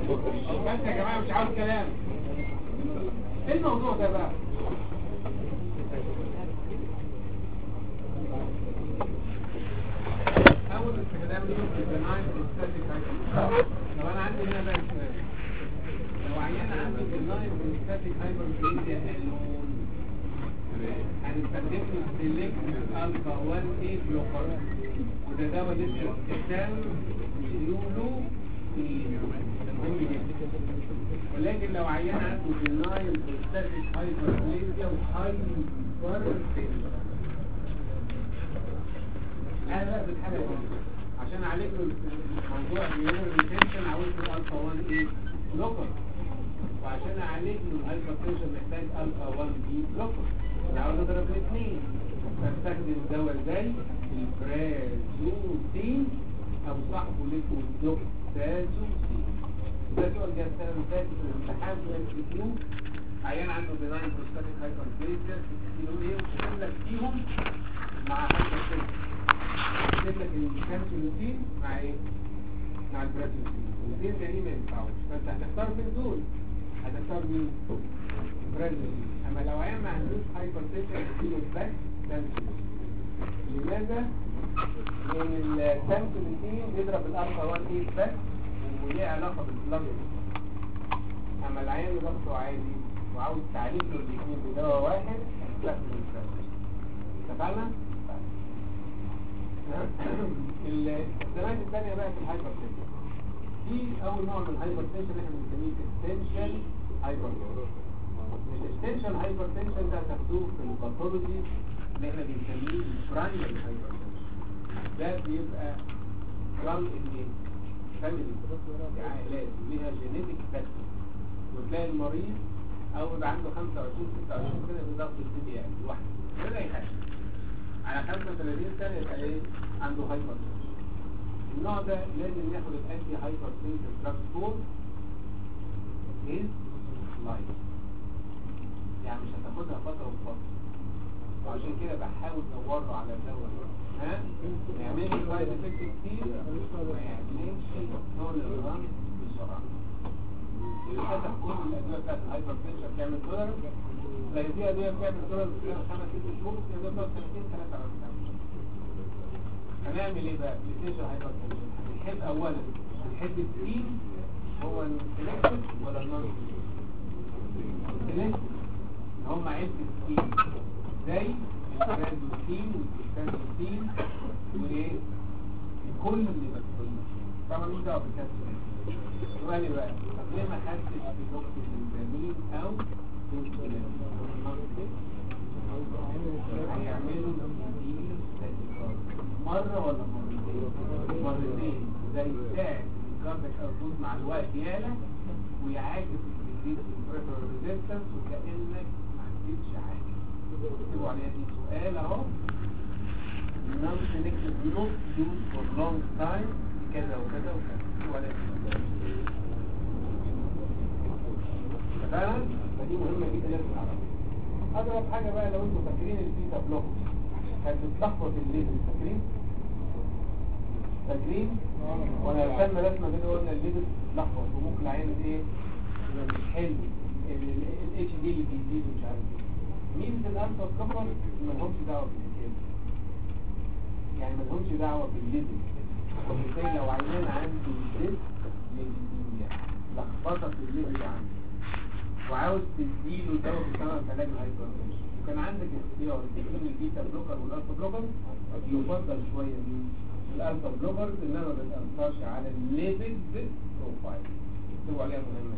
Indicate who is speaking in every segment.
Speaker 1: بس يا جماعه مش عاوز كلام ايه الموضوع ده بقى اول استخدام له في البناين والستاتيك لو انا عندي هنا بقى سؤال لو عيان عنده بناين والستاتيك هايبربليزيا الون هنستخدم له سيلكت الفا 1 اي بلوكر وده دواء لسه استخدام يقولوا مهم جدا ولكن لو عيان عنده بناين والستاتيك هايبربليزيا وهايبرتنشن انا بقى بالحاجه دي عشان اعالج له موضوع النيورال ريتنشن عاوز له الفا 1 ايه بلوكر وعشان اعالج له الهايبرتنشن محتاج الفا 1 بي بلوكر انا عاوز اضرب الاثنين فاستخدم دواء زي البرازوتين او صاحبه ليكو دوكسازوتين ده سؤال جه السنه اللي فاتت في الامتحان في ال كيو عيان عنده بناين بروستاتيك هايبرتنشن يقول ايه وكتب لك فيهم مع هايبرتنشن يكتب لك الكانسولوتين مع ايه؟ مع البرازوتين الاثنين تانيين ما ينفعوش فانت هتختار من دول هتختار مين؟ البرازوتين اما لو عيان ما عندوش هايبرتنشن هتديله بس كانسولوتين لماذا؟ لان الكانسولوتين بيضرب الالفا 1 ايه بس وليه علاقه بالبلاد اما العيان ضغطه عالي وعاوز تعالج له الاثنين بدواء واحد هتستخدم البرازوتين اتفقنا؟ الاستخدامات الثانية بقى في الهايبرتنشن في أول نوع من الهايبرتنشن احنا بنسميه اكستنشن هايبرتنشن الاكستنشن هايبرتنشن ده هتاخدوه في الباثولوجي اللي احنا بنسميه البرايمري هايبرتنشن ده بيبقى ران ان ايه؟ فاميلي عائلات ليها جينيتك فاكتور وتلاقي المريض أول ما عنده 25 26 سنة بضغط الدي يعني لوحده من أي حاجة على 35 سنة يبقى ايه عنده هايبر النوع ده لازم ياخد الانتي هايبر تنسيف دراج فور از لايف يعني مش هتاخدها فترة وفترة وعشان كده بحاول ادور له على الدواء ها ما يعملش سايد افكت كتير وما يعملش توليرانس بسرعة للأسف كل الأدوية بتاعت الهايبر تنشن بتعمل توليرانس لكن في أدوية بتعمل توليرانس في خمس ست شهور في أدوية بتقعد سنتين ثلاثة على السنة هنعمل ايه بقى؟ الاتنشن هايبر تنشن هنحب أولا هنحب التين هو السلكتد ولا النون السلكتد هم عدة التين زي الكرازوتين والكرازوتين وايه؟ كل اللي بتقول طبعا مش دعوه بالكبسولين سؤالي بقى طب ليه ما خدتش في دكتور الفيتامين او انسولين هيعملوا تنظيم استاتيكار مرة ولا مرتين مرتين وده يساعد الكارديك اوتبوت مع الوقت يعلى ويعاكس الديزيز البريفر ريزيستنس وكانك ما عندكش حاجه اكتبوا عليها دي سؤال اهو non selected not used for long time كذا وكذا وكذا اكتبوا عليها دي فعلا فدي مهمة جدا لازم نعرفها اضرب حاجة بقى لو انتوا فاكرين البيتا بلوك كانت بتلخبط الليفل فاكرين فاكرين وانا رسمنا رسمة كده قلنا الليفل بتلخبط وممكن العين ايه يبقى مش حلو الاتش دي اللي بيزيد ومش عارف ايه مين في الالفا كفر مالهمش دعوة بالكلام يعني مالهمش دعوة بالليفل وبالتالي لو عيان عنده ديس للدنيا لخبطة في الليفل عنده وعاوز تديله دواء بسبب علاج الهايبرتنشن وكان عندك اختيار تديله البيتا بلوكر والالفا بلوكر يفضل شويه من الالفا بلوكر انما ما بتاثرش على الليبيد بروفايل اكتبوا عليها مهمه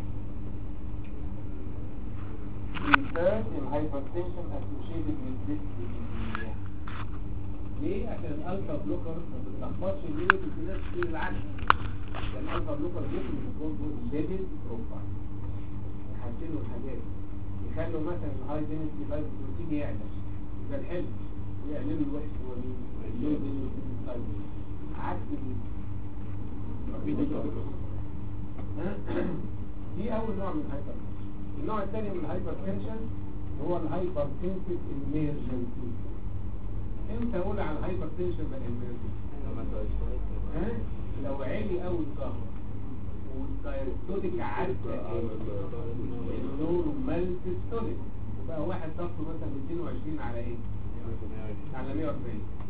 Speaker 1: Insert in hypertension associated with dyslipidemia. ليه؟ عشان الالفا بلوكر ما بتلخبطش الليبيد في ناس كتير العكس. لان الالفا بلوكر بيكون برضه الليبيد بروفايل. يحسنوا الحاجات يخلوا مثلا الهاي دينستي لايف بروتين يعلى يبقى الحلو ويقللوا الوحش هو مين؟ اللو دينستي لايف عكس دي اول نوع من الهايبر النوع الثاني من الهايبر تنشن هو الهايبر تنسيف ايمرجنسي امتى اقول على الهايبر تنشن بقى ايمرجنسي ها لو عالي قوي الظهر والدايستوليك عدى ايه النورمال سيستوليك يبقى واحد ضغطه مثلا 220 على ايه على 140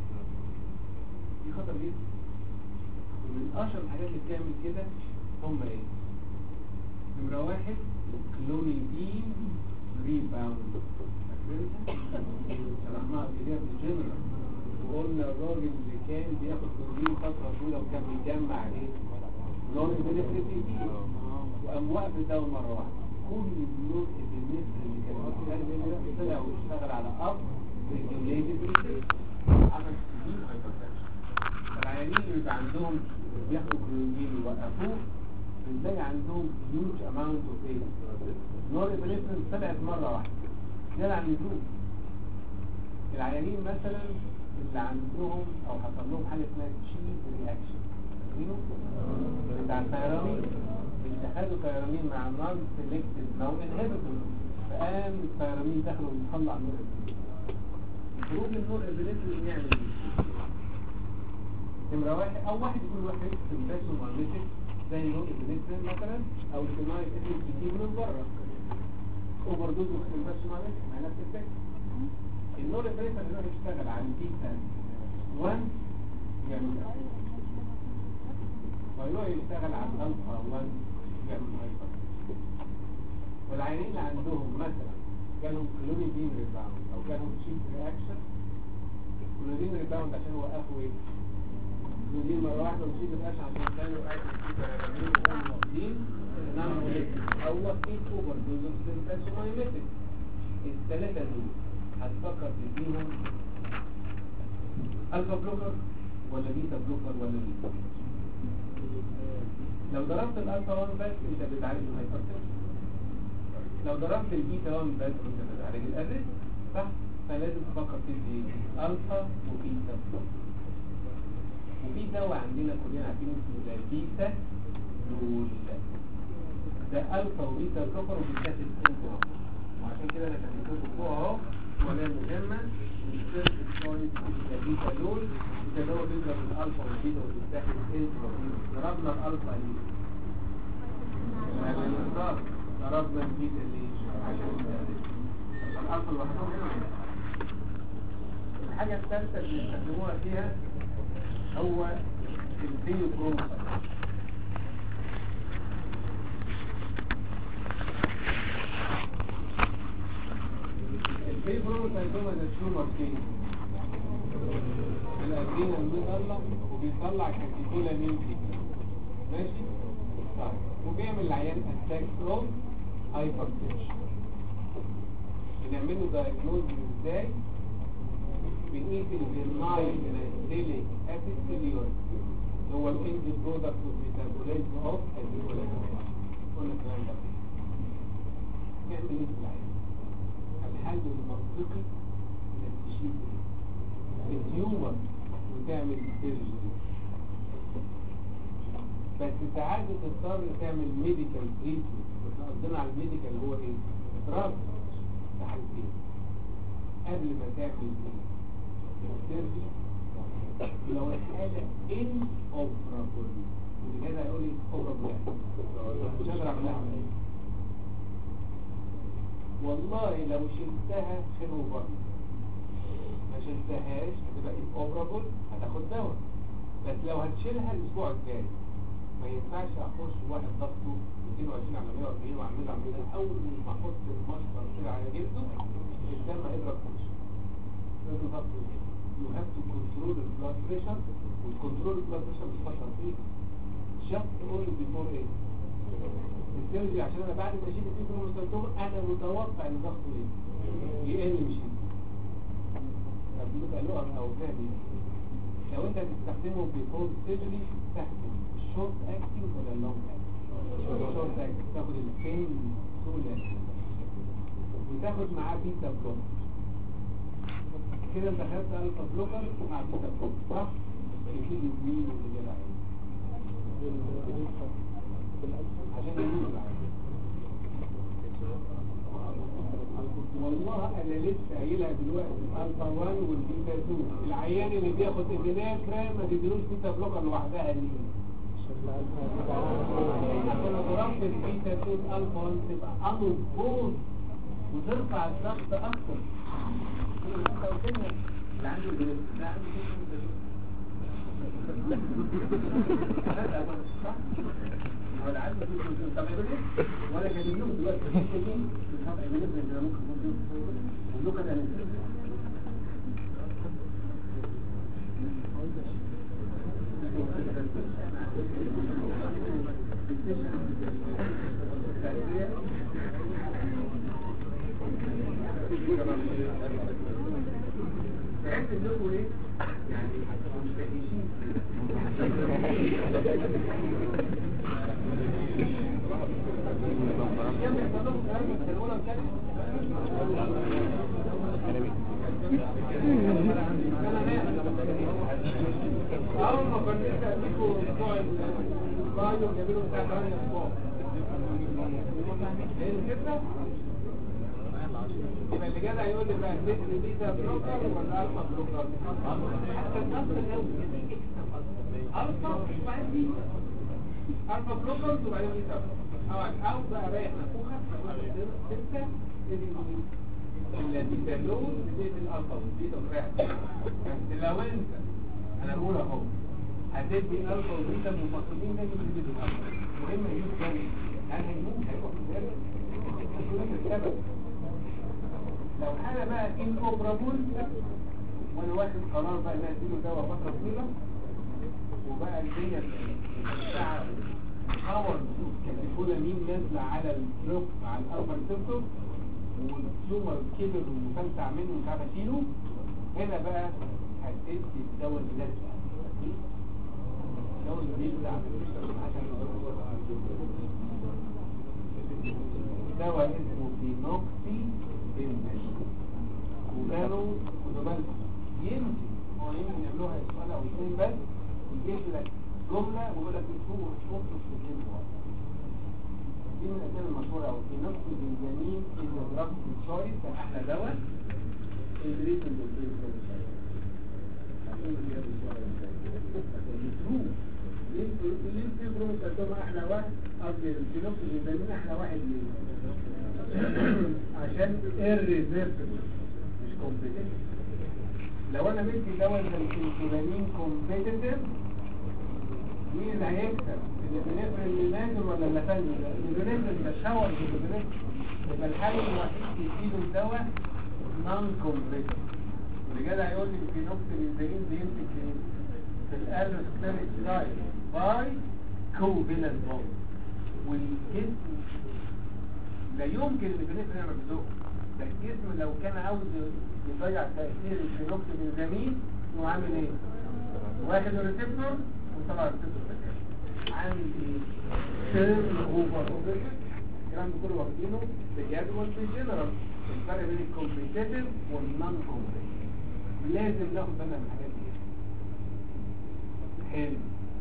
Speaker 1: دي خطر جدا ومن اشهر الحاجات اللي بتعمل كده هم ايه نمرة واحد كلونيدين ريباوند فاكرينها؟ شرحناها قبل كده في الجنرال وقلنا الراجل اللي كان بياخد كلونيدين فترة طويلة وكان بيجمع ايه؟ نون ابنفرين وقام واقف الدواء مرة واحدة كل النون ابنفرين اللي كان بيشتغل ده طلع واشتغل على اب ريجوليتد عمل سبيل هايبرتنشن فالعيانين اللي بيبقى عندهم بياخدوا كلونيدين ويوقفوه بنلاقي عندهم huge amount of ايه نور ابنفرين طلعت مرة واحدة ده عن اللزوم العيانين مثلا اللي عندهم او حصل لهم حاجة اسمها تشيز رياكشن فاكرينه؟ بتاع الثيرامين اللي خدوا ثيرامين مع نون سيلكتد نو انهبيتور فقام الثيرامين دخلوا ويطلع نور ابنفرين خروج النور ابنفرين يعمل ايه؟ نمرة واحد أو واحد يكون واحد سمباسو مارليتك زي نور ابنفرين مثلا أو الكيماوي ابن كتير من بره اوفر دوز وسمباسو مارليتك مع نفس الفكرة النور ابنفرين يروح يشتغل على البيتا 1 يعمل ويروح يشتغل على الالفا 1 يعمل هايبر والعيانين اللي عندهم مثلا جالهم كلونيدين ريباوند او جالهم تشيب رياكشن كلونيدين ريباوند عشان وقفوا ايه كلونيدين مره واحده وتشيب رياكشن عشان كانوا قاعدين في تيرامين وهم واخدين نعم او واخدين اوفر دوز اوف سيمباسومايميتك الثلاثه دول هتفكر تديهم الفا بلوكر ولا بيتا بلوكر ولا بيتا لو ضربت الالفا 1 بس انت بتعالج الهايبرتنشن لو ضربت البيتا 1 بس انت بتعالج الاريث صح فلازم تفكر تدي الفا وبيتا بلوكر وفي دواء عندنا كلنا عارفين اسمه ده البيتا دول ده الفا وبيتا بلوكر وبيتاخد انترا وعشان كده انا كان بقول فوق اهو ولا مهمه السيرت بوينت البيتا دول ده دواء بيضرب الالفا والبيتا وبيتاخد انترا ضربنا الالفا ليه؟ عشان الانصار ضربنا البيتا ليه؟ عشان الاريث عشان الالفا لوحدهم هنا الحاجه الثالثه اللي بيستخدموها فيها هو الفيو بروموسايت الفيو بروموسايت هو ده التيومر فين الادرينال بيطلع وبيطلع كاتيكولا مين فيه ماشي طيب وبيعمل العيان اتاك فروم هايبرتنشن بنعمل له دايجنوز ازاي بنقيس الفينايل انستيليك اسيد في اليورين هو الاند برودكت اوف ميتابوليزم اوف الكولين قلنا الكلام ده نعمل ايه في العين الحل المنطقي انك تشيل التيومر وتعمل سيرجري بس ساعات بتضطر تعمل ميديكال تريتمنت بس قصدنا على الميديكال هو ايه؟ دراج في حالتين قبل ما تعمل ايه؟ السيرجري لو الحالة ان اوبرابل اللي كده هيقول لي اوبرابل مش قادر اعملها والله لو شلتها خير وبركة ما شلتهاش هتبقى ان اوبرابل هتاخد دواء بس لو هتشيلها الاسبوع الجاي ما ينفعش اخش واحد ضغطه 220 على 140 واعمل له عمليه اول ما احط المشطر كده على جلده الدم هيضرب كوتش لازم ضغطه you have to control the blood pressure والكنترول البلاد بريشر مش بشر فيه just only before ايه السيرجي عشان انا بعد ما اشيل الفيكرو مستنتور انا متوقع ان ضغطه ايه يقل مش يزيد طب بيبقى له او فاهم لو انت هتستخدمه بيفور سيرجري تستخدم الشورت اكتنج ولا اللونج اكتنج الشورت اكتنج تاخد الفين سولا وتاخد معاه بيتا بلوك كده انت خدت الفا بلوكر مع بيتا بلوك صح يفيد مين اللي جاب عشان يموت والله انا لسه قايلها دلوقتي الالفا 1 والبيتا 2 العيان اللي بياخد ابنافرا ما تديلوش بيتا بلوكر لوحدها ليه كنا ضربت البيتا 2 الفا 1 تبقى امر بوز وترفع الضغط اكتر انت قلت لنا اللي عنده الجلوس ده عنده ولا عنده طب يقول ايه ولا كان لهم دلوقتي مش هبقى يقول لك انا ممكن اقول له كده تحس انكم ايه يعني مستهيشين أول ما كنت أسألكوا بتوع البايو جابلوا بتاع 8 أسبوع ايه الفكرة؟ يبقى اللي جدع يقول لي بقى البيت بيتا بلوكر ولا الفا بلوكر؟ حتى النص لو الفا وبعدين بيتا الفا بلوكر وبعدين بيتا او او بقى رايح نفوخه ستة الذي تلون بيت الالفا والبيتا رايح بس لو انت انا بقول اهو هتدي الفا وبيتا منفصلين ده يجي بيت الالفا مهم يجيب جامد يعني هيموت هيروح في الجامد هتقول لك السبب لو انا بقى ان اوبرابول وانا واخد قرار بقى ان اديله دواء فتره طويله وبقى الدنيا بتاع باور كالفولامين نازله على البلوك مع الالفا ريسبتور والتيومر كبر ومستمتع منه ومش عارف اشيله هنا بقى هتدي الدواء اللي لازم الدواء اللي بيبلع عشان دواء اسمه بينوكسي بنزل وقالوا خدوا بالكم يمكن هو يمكن يعملوها اسبوع او اثنين بس يجيب لك جمله ويقول لك اسبوع وشوط في الجيم دي من الاسئله المشهوره قوي في نفس الجنين اذا ضربت الشايس ده احلى دواء البريد من البريد ليه الفيبروم السرطان احلى واحد قصدي الفينوكس الجنين احلى واحد ليه عشان irreversible مش competitive لو انا بدي دواء الانسولين competitive مين اللي هيكسب الابنفرين اللي نازل ولا اللي فنزل الابنفرين ده شاور بالابنفرين يبقى الحل الوحيد تديله الدواء نون competitive اللي جدع يقول لي الفينوكسين بيمسك في الالوستيريك سايد باي كوفيلنت بوند والجسم لا يمكن البنفرين يعمل بذوق ده الجسم لو كان عاوز يضيع تأثير الفينوكسيبنزامين هو عامل ايه؟ واخد الريسبتور وطلع الريسبتور ده عامل ايه؟ تيرن اوفر الكلام ده كله واخدينه بجدول في جنرال الفرق بين الكومبيتيتيف والنون كومبيتيتيف لازم ناخد بالنا من الحاجات دي حلو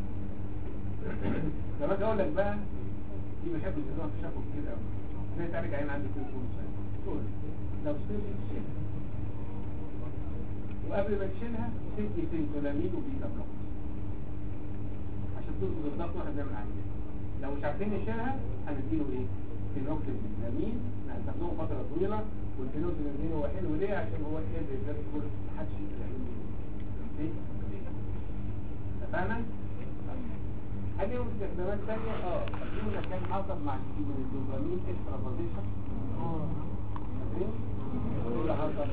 Speaker 1: لما اجي اقول لك بقى دي بحب النظام في شافه كتير قوي زي تعالج عين عندك في الكون لو سيبت تشيلها وقبل ما تشيلها تدي سنتولامين وبيتا بلوك عشان تظبط الضغط واحنا بنعمل عليه لو مش عارفين نشيلها هنديله ايه؟ فينوكسيبنزامين هنستخدمه فتره طويله والفينوكسيبنزامين هو حلو ليه؟ عشان هو ايه بيقدر كل محدش يقدر يعمل ايه؟ اتفقنا؟ هل يوم استخدامات تانية؟ اه فاكرين كان حصل مع الدوبامين اكسترا بوزيشن فاكرين؟ ايه اللي حصل؟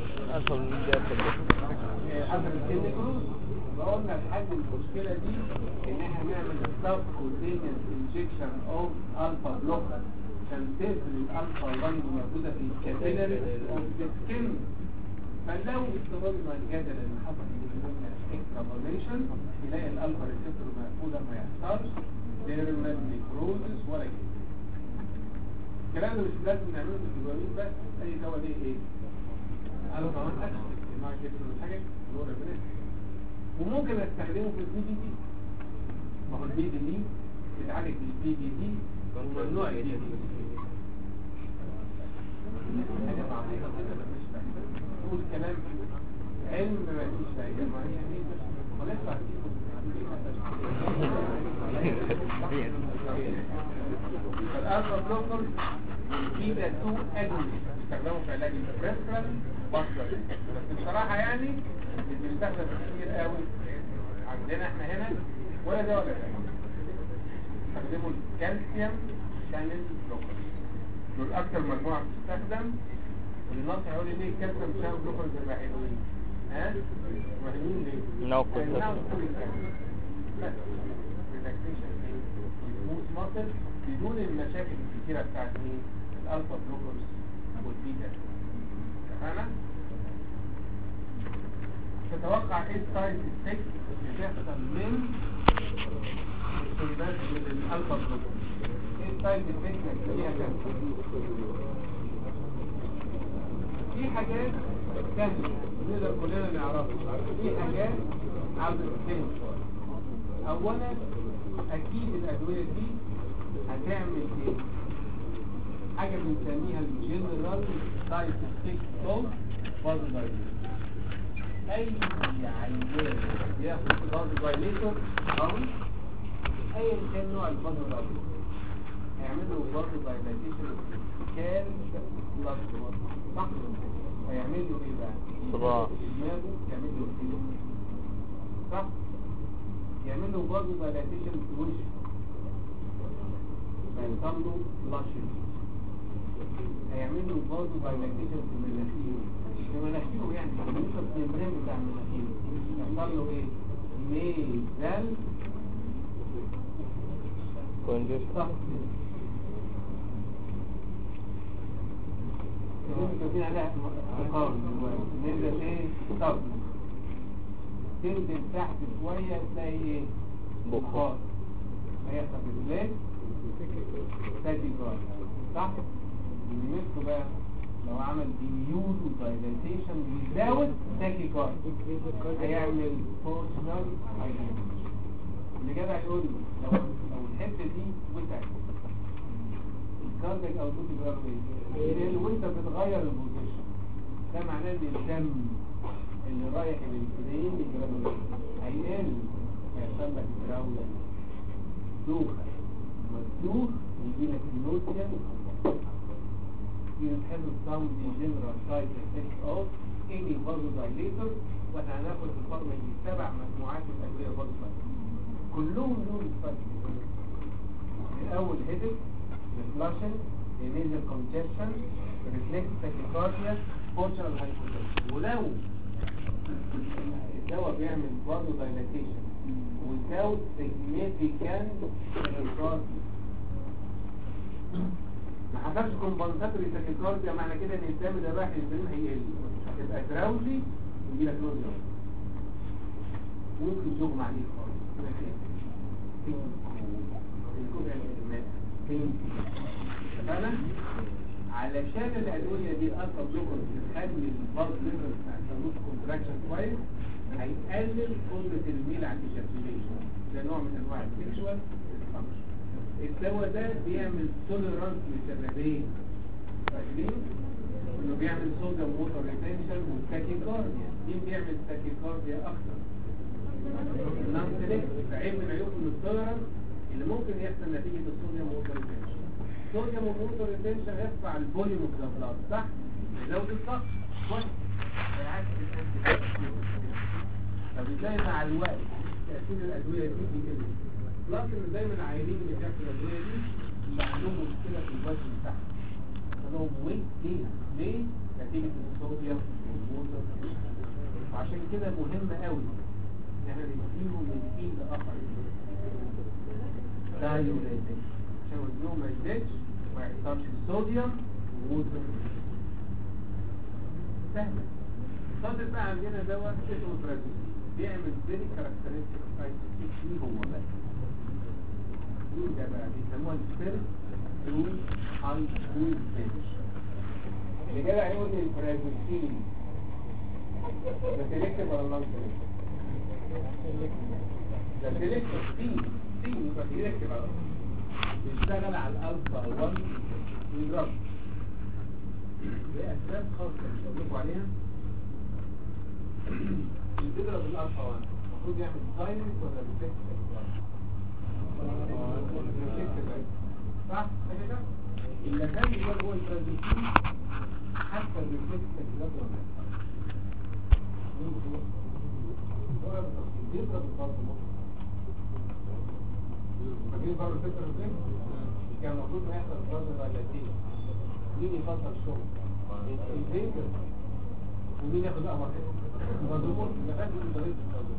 Speaker 1: حصل الكيدني كروز فقلنا لحد المشكلة دي ان احنا نعمل سب كوتينيوس انجكشن اوف الفا بلوكر عشان تقفل الالفا 1 الموجودة في الكابيلاري اوف ذا سكين فلو افترضنا الجدل ان حصل اكسترابوليشن تلاقي الالفا ريسبتور مقفوله ما يحصلش ديرمال نيكروزس ولا كده الكلام ده مش لازم نعمله في الدوبامين بس اي دواء ليه ايه؟ قالوا كمان اكشن مع كده حاجه اللي هو ربنا وممكن استخدمه في البي دي دي ما هو البي دي دي بتعالج بالبي دي دي والنوع البي دي دي حاجه بعملها كده مش تقول كلام علم ما فيش فايده ما هي دي بس ولسه فالالفا بلوكر بيتا 2 اجونست بيستخدموا في علاج البريفرال باسكر بس بصراحه يعني اللي بيستخدم كتير قوي عندنا احنا هنا ولا ده ولا ده بيستخدموا الكالسيوم شانل بلوكر دول اكتر مجموعه بتستخدم والنص هيقول لي ليه الكالسيوم شانل بلوكر زي حلوين ها مهمين ليه؟
Speaker 2: No
Speaker 1: لأنهم
Speaker 2: potassium.
Speaker 1: كل الكالسيوم. بس relaxation ايه؟ smooth muscle بدون المشاكل الكتيرة بتاعت مين؟ الالفا بلوكرز والبيتا اتفقنا؟ تتوقع ايه السايد افكت اللي بيحصل من السيدات من الالفا بلوكرز؟ ايه السايد افكت اللي فيها كانسر؟ في حاجات تانية نقدر كلنا نعرفها في حاجات عاوزة تتفهم شوية اولا اكيد الادوية دي هتعمل ايه حاجة بنسميها الجنرال سايد افكت اوف بازو اي عيان ياخد بازو دايليتور او ايا كان نوع البازو دايليتور هيعمل له بازو دايليتيشن كان بلس صح هيعمل له ايه بقى
Speaker 2: صباع.
Speaker 1: دماغه يعمل له كده صح يعمل له برضه دايلاتيشن في وشه هيحصل له لاشن هيعمل له برضه دايلاتيشن في مناخيره في مناخيره يعني بالنسبه للممبرين بتاع مناخيره يحصل له ايه؟ ميزال
Speaker 2: Congestion.
Speaker 1: صح اللي كاتبين عليها مقارن دلوقتي ننزل ايه؟ صبر تنزل تحت شوية تلاقي ايه؟ بخار هيحصل في البلاد تاكي جار صح؟ اللي مثله بقى لو عمل ديميوزو دايلاتيشن ويزاود تاكي جار هيعمل فورشنال اللي جدع يقول لي لو لو الحته دي وسعت الكارديك او دوتي جرام ايه؟ لان وانت بتغير البوزيشن ده معناه ان الدم اللي رايح للبرين الجرام هيقل هيحصل لك دراوله دوخه مدوخ يجي لك نوتيا يتحل الصم دي جنرال سايد افكت اوف اني برضه دايليتور واحنا هناخد في الفورمه دي سبع مجموعات من الادويه برضه كلهم لهم سايد افكت الاول هيدك ريفلاشن nasal congestion reflex tachycardia postural hypotension ولو الدواء بيعمل برضه dilatation without significant tachycardia ما حصلش كومبنساتوري تاكيكارديا معنى كده ان الدم اللي رايح للبرين هيقل هتبقى دراوزي ويجي لك نوزيا ممكن تغمى عليك خالص يبقى كده. الكوبري الماء اتفقنا علشان الادويه دي الالفا بلوكر بتخلي البلد ليفل بتاع الفلوس كونتراكشن كويس هيقلل قدره الميل على الايجابيشن ده نوع من انواع السكشوال الدواء ده بيعمل توليرانس للشبابين فاكرين انه بيعمل صوديوم ووتر ريتنشن والتاكيكارديا مين بيعمل تاكيكارديا اكتر النون سيلكت عيب من عيوب التوليرانس اللي ممكن يحصل نتيجه الصوديوم ووتر ريتنشن الصوديوم ووتر ريتنشن يرفع الفوليوم اوف ذا بلاد صح يزود الضغط كويس بالعكس فبتلاقي مع الوقت تاثير الادويه دي بيقل بلس ان دايما العيانين اللي بياخدوا الادويه دي اللي عندهم مشكله في الوزن بتاعهم عندهم ويت جين ليه؟ نتيجه الصوديوم والووتر وعشان كده مهم قوي ان احنا نديله من حين لاخر دايوريتك عشان وزنهم ما يزيدش وما يحصلش الصوديوم ووتر سهله فاضل بقى عندنا دواء اسمه برازيل بيعمل فيري كاركترستيك سايد افكت هو بس مين ده بقى بيسموها الفيرست ثرو هاي سكول بنش اللي جدع يقول لي البرازيل ده سيلكتيف ولا نون سيلكتيف؟ ده سيلكتيف سي سي يبقى سيلكتيف على طول. بيشتغل على الالفا 1 ويضرب لأسباب خاصة مش هقول لكم عليها اللي بيضرب الالفا 1 المفروض يعمل دايركت ولا ريفلكس صح كده اللي كان بيقول هو الترانزيشن حتى الريفلكس تكتيكات ولا هو بيضرب الضغط فاكرين برضه الفكره ازاي؟ كان المفروض ما يحصل ضغط ريلاتيف مين يفصل الشغل؟ الفيجر ومين ياخد اقوى كده؟ المضروبون اللي فات دول طريقه التوظيف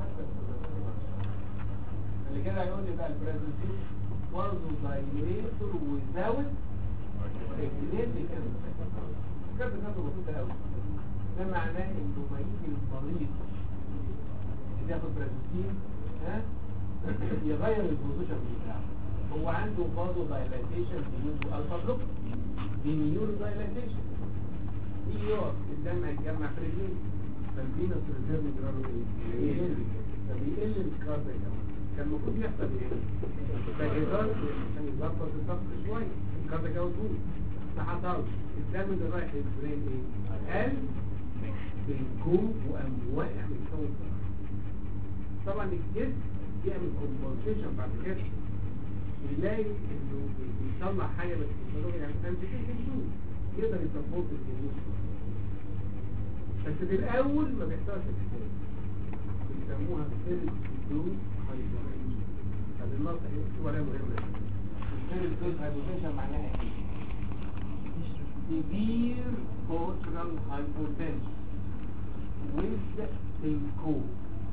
Speaker 1: اللي كده هيقول لي بقى البرازنتيشن برضه دايليتور وزاوت significant الكلام ده بسيطة قوي ده معناه انه ما يجي المريض اللي ياخد برازنتين ها يغير البوزيشن بتاعه هو عنده برضه دايلاتيشن بيوتو الفا بلوك بنيورو دايلاتيشن يجي يقف الدم هيتجمع في رجليه فالفينس ريزيرف يجرى ايه؟ يقل فبيقل الكارد كان المفروض يحصل ايه؟ تجهيزات عشان يظبط الضغط شويه الكارد جاوب ما حصلش الدم اللي رايح للبرين ايه؟ قل بالكوب وقام واقع من الكون طبعا الجسم يعمل كومبنسيشن بعد كده يلاقي انه بيطلع حاجه بس الفيزيولوجي يعني امبيتيشن يقدر يسبورت الجنين بس في الاول ما بيحصلش الحكايه بيسموها سيرس دوز هايبوتنشن طب النقطه دي مكتوبه عليها مهمه السيرس دوز هايبوتنشن معناها ايه؟ severe postural hypotension with syncope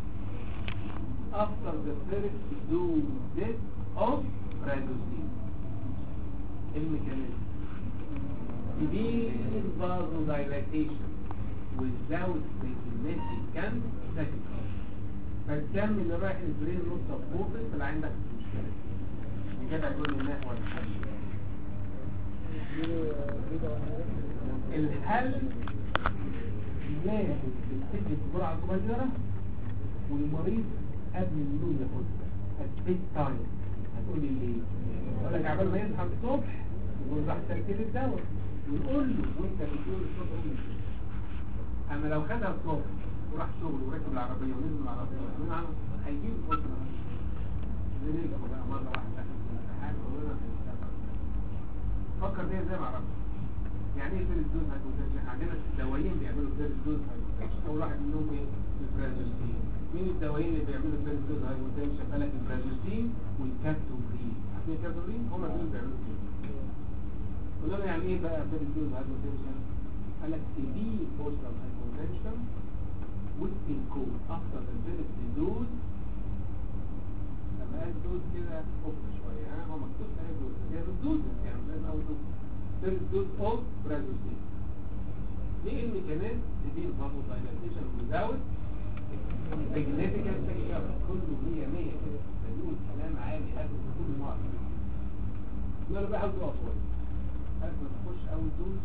Speaker 1: after the first dose of reducing الميكانيزم severe vasodilation without significant tachycardia فالدم اللي رايح البرين نص سبورتد فاللي عندك مشكله كده هيقول لي النحو الحل الحل لازم تبتدي بجرعه صغيره والمريض قبل النوم ياخدها البيت تايم هتقول لي ليه؟ اقول لك عبال ما يصحى الصبح يقول راح تركيب الدواء ويقول له وانت بتقول الصبح قوم اما لو خدها الصبح وراح شغل وركب العربيه ونزل من العربيه ومن عنه هيجيب فتره زي بقى مره واحده في الامتحان وقلنا فكر فيها زي ما عرفت يعني ايه فيرس دوز هايبوتنشن عندنا الدوايين بيعملوا فيرس دوز هايبوتنشن اول واحد منهم ايه البرازوسين مين الدوايين اللي بيعملوا فيرس دوز هايبوتنشن قال لك البرازوسين والكابتوبرين عارفين الكابتوبرين هم دول اللي بيعملوا كده قلنا له يعني ايه بقى فيرس دوز هايبوتنشن قال لك سيفير بوستال هايبوتنشن والسينكو افتر الفيرس دوز لما قال دوز كده خف شويه ها هو مكتوب اهي دوز هي دوز يعني زي اول دوز فيرست دوز اوف برازوسين دي الميكانيزم دي الفازو دايلاتيشن ويزاوت significant picture كله 100 100 كده بيقول كلام عالي قبل كل مره يلا بقى عاوز اقف شويه قبل ما تخش اول دوز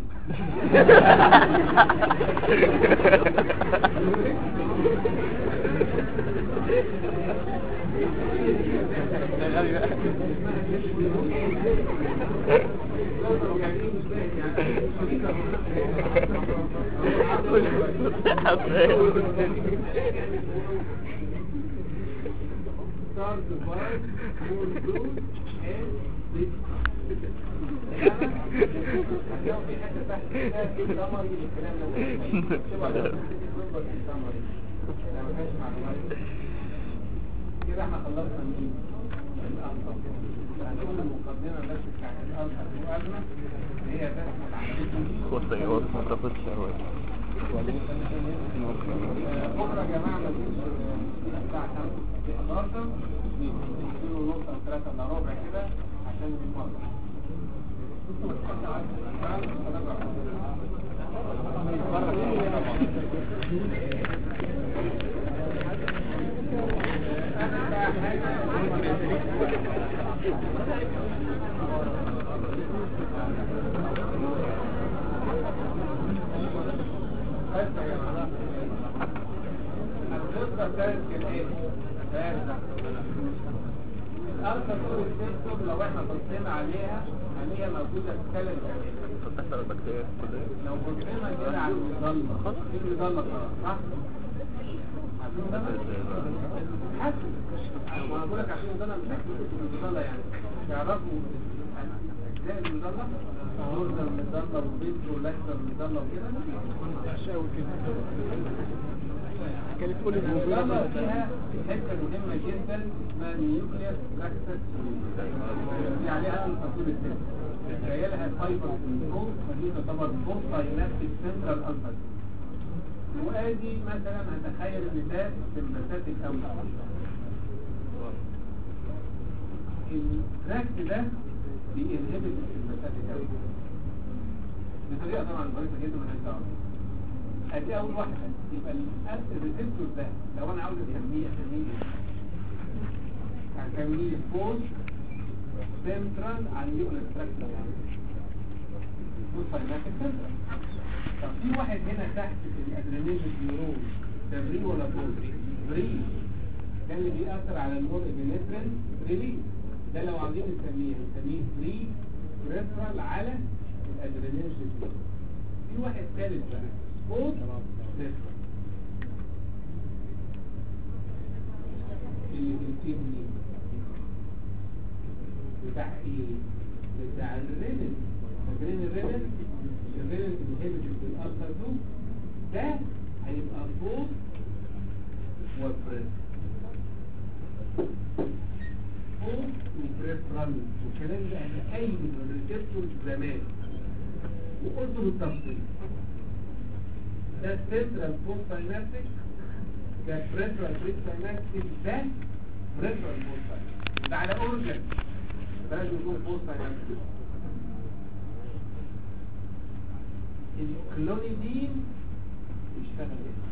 Speaker 1: Start the bar, more good, and big. هتلاقوا في حته تحت كده سمري للكلام ده شبه ده سمري لا ما فيهاش معلومات كده احنا خلصنا مين الانصر هنقول المقدمه بس بتاعت الانصر وقالنا اللي هي بس
Speaker 2: والسيارات مضربة الشهوات
Speaker 1: بكره يا جماعه ما تجيش الساعه 5 11 يقولوا نص او 3 الا ربع كده عشان الموضوع الألفا طول السيستم لو احنا بصينا عليها هنلاقيها موجودة في ثلاث أماكن
Speaker 2: بتحصل البكتيريا كلها
Speaker 1: لو بصينا كده على المظلة في المظلة خلاص صح؟ حسن ما بقول لك عشان المظلة مش هتكتب المظلة يعني تعرفوا اجزاء المظلة نورزر المظلة وبيتر ولاكتر المظلة وكده
Speaker 3: عشاوي كده كانت تقول لي
Speaker 1: المظلة فيها حتة مهمة جدا اسمها نيوكليس لاكتس دي عليها الفصول الست تخيلها فايبر كنترول فدي تعتبر فور ساينابتيك سنترال الفا وادي مثلا هتخيل ان ده سمباثيك او التراكت ده بينهبت السمباثيك او بطريقه طبعا ظريفه جدا مالهاش دعوه ادي اول واحده يبقى الريسبتور ده لو انا عاوز اسميه اسميه ايه؟ هسميه بوست سنترال على النيوكليس تراكت بوست ساينابتيك سنترال طب في واحد هنا تحت في الادرينيز نيورون ده بري ولا بوست بري ده اللي بيأثر على النور ابنفرين ريليز ده لو عاوزين نسميه نسميه بري بريفرال على الادرينيز نيورون في واحد ثالث بقى بوست بريفرال اللي بنسميه بتاع ايه بتاع الرينين فاكرين الرينين الرينين انهبيتد بالالفا 2 ده هيبقى بوست وبريس بوست وبريفرال والكلام ده انا قايل الريسبتور زمان وقلته بالتفصيل ده السنترال بوست ساينابتيك ده بريفرال بريس ساينابتيك ده بريفرال بوست ساينابتيك ده على اورجن ده لازم يكون بوست ساينابتيك الكلونيدين يشتغل هنا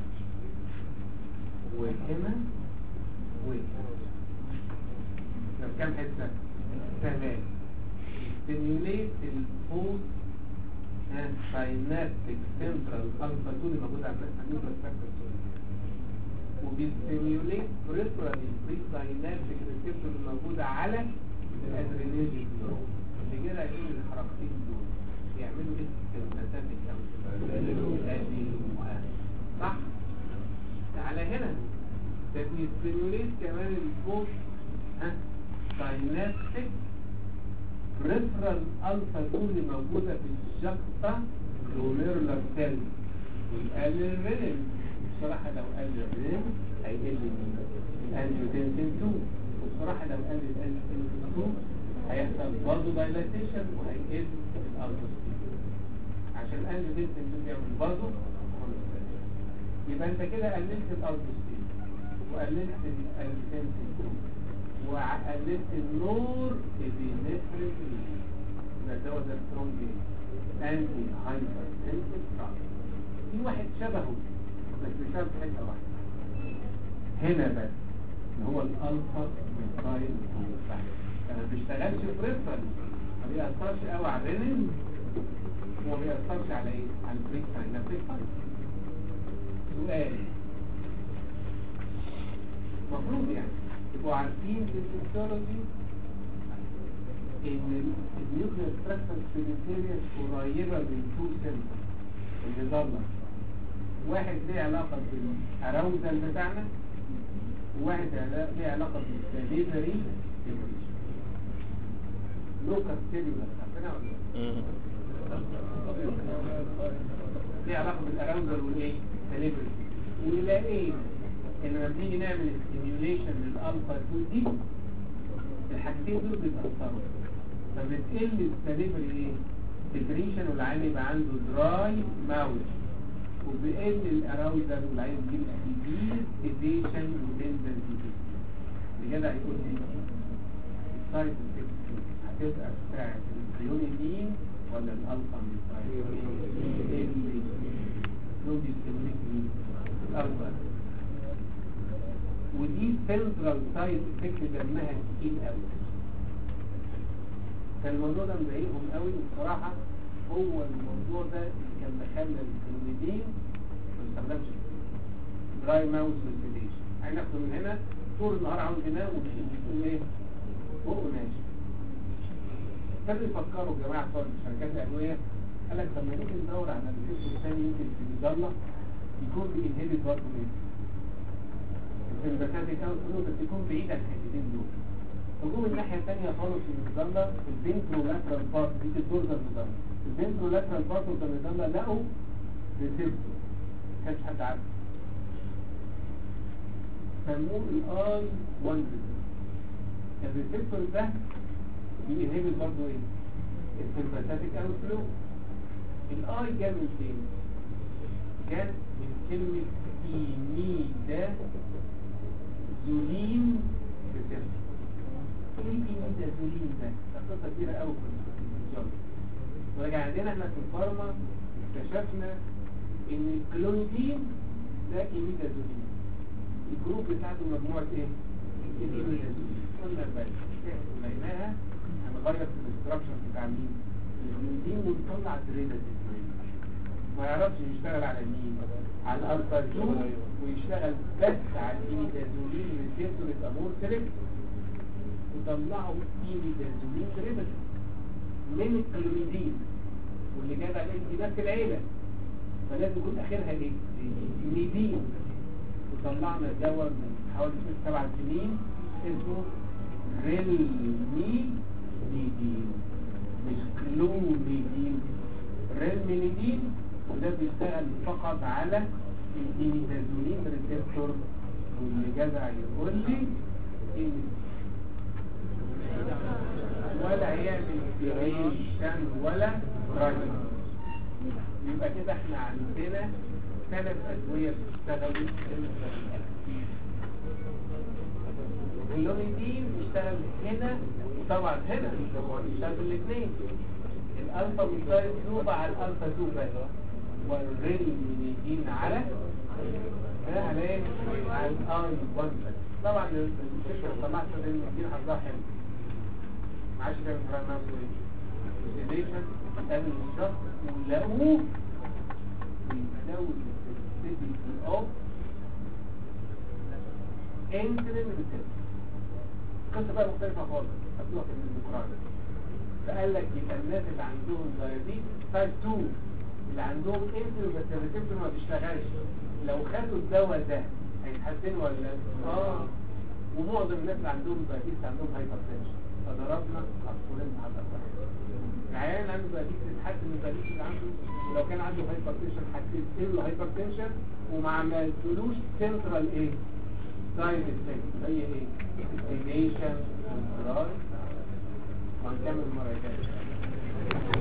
Speaker 1: وهنا وهنا طب كام حته ثلاث ستيميوليت البوست ساينابتيك سنترال الفا 2 اللي موجود على النيوكليس فاكتور وبيستيميوليت بريفرال بري ساينابتيك ريسبتور اللي موجوده على الادرينيرجيك نيورون اللي كده هيكون الحركتين دول يعملوا ايه السمباثيك او صح على هنا ده بيستيموليت كمان البوست ها ساينابتيك بريفرال الفا 2 اللي موجوده في الجاكتا جلوميرولار سيل ويقلل الرينين بصراحه لو قلل الرينين هيقل الانجيوتنسين 2 وبصراحه لو قلل الانجيوتنسين 2 هيحصل برضه دايلاتيشن وهيقل الالفا عشان الانجيوتنسين 2 بيعمل برضه يبقى انت كده قللت الالفا وقللت الانجيوتنسين 2 وقللت النور ابينفرين ده دواء ده سترونج انتي هايبر سنسيف في واحد شبهه بس بسبب حته واحده هنا بس اللي هو الالفا ميثايل ما بيشتغلش بريفرال ما بيأثرش قوي على الرينين وما بيأثرش على ايه؟ على البريك ساينابتيك سؤال المفروض يعني تبقوا عارفين في الفسيولوجي ان النيوكلير ستراكشر سبيريتيريا قريبه من تو سنتر اللي ضلت واحد ليه علاقه بالاراوزال بتاعنا وواحد ليه علاقه بالدليفري لوكاس سيلولار عارفينها ولا ليه علاقه بالاراوزال والايه؟ دليفري ولقينا ان لما بنيجي نعمل ستيميوليشن للالفا 2 دي الحاجتين دول بيتاثروا فبتقل الدليفري ايه سكريشن والعين يبقى عنده دراي ماوث وبيقل الاراوزال والعين يجيب سيفير سيديشن وتنزل دي بجد هيقول لي السايد افكت هتبقى بتاعت الكلونيدين ولا الالفا ميثايل اللي نودي ستيميوليت الالفا ودي سنترال سايد افكت دمها تقيل قوي كان الموضوع ده مضايقهم قوي بصراحه هو الموضوع ده اللي كان مخلى الكلوميدين ما بيستخدمش دراي ماوس ريسبيليشن عين ناخده من هنا طول النهار عاوز ينام ويقول ايه بقه ناشف ابتدوا يفكروا جماعه بتوع شركات الادويه قال لك لما نيجي ندور على الفيس الثاني يمكن في المظله يكون بينهبت برضه ايه السمباثيك او فلو بس يكون بعيد عن الحتتين دول هجوم الناحية الثانية خالص في المظلة البنترولاترال بارت دي الدورزال مظلة البنترولاترال بارت اوف المظلة لقوا ريسبتور ما كانش حد عارف سموه الاي 1 الريسبتور ده بينهبل برضه ايه؟ السمباثيك او فلو الاي جاء من فين؟ جاء من كلمة إيميدا زولين ريسبتور ايه الإيميدا زولين ده؟ ده قصة كبيرة قوي في الفيزيولوجي ورجع عندنا احنا في الفارما اكتشفنا ان الكلونيدين ده إيميدا زولين الجروب بتاعته مجموعة ايه؟ الإيميدا زولين قلنا بقى لقيناها هنغير في الاستراكشر بتاع مين؟ الكلونيدين ونطلع تريدة ما يعرفش يشتغل على مين على الالفا 2 ويشتغل بس على الايميدازولين ريسبتور يبقى مور سيلكت وطلعوا ايميدازولين ريبت من الكلوميدين واللي جاب عليه دي نفس العيله فلازم يكون اخرها ايه؟ ميدين وطلعنا دواء من حوالي ست سبع سنين اسمه ريلميدين مش كلوميدين ريلميدين وده بيشتغل فقط على الديميتازولين ريسبتور واللي جدع يقول لي ان ولا هيعمل فيريشن ولا راجل يبقى كده احنا عندنا ثلاث ادويه بتشتغل اللوميدين بيشتغل هنا وطبعا هنا بيشتغل الاثنين الالفا ميثايل جروب على الالفا 2 بس والريلميدين على ده على ايه؟ على الاي 1 بس طبعا الفكره اللي طلعت الريلميدين حظها حلو ما عادش بيعمل فرق نفسه ايه؟ سيديشن قبل الشخص ولقوه بيزود السنسيتيفيتي اوف انسولين ريسبتور قصه بقى مختلفه خالص مكتوبه في القران فقال لك يبقى الناس اللي عندهم دايابيتس تايب 2 اللي عندهم انسولين بس الريسبتور ما بيشتغلش لو خدوا الدواء ده هيتحسنوا ولا لا؟ اه ومعظم الناس اللي عندهم دايابيتس عندهم هايبرتنشن فضربنا عصفورين بحجر واحد العيان اللي عنده دايابيتس يتحسن من الدايابيتس اللي عنده ولو كان عنده هايبرتنشن هتقتل له هايبرتنشن وما عملتلوش سنترال ايه؟ سايد افكت زي ايه؟ استيميشن وانفراج وهنكمل المره الجايه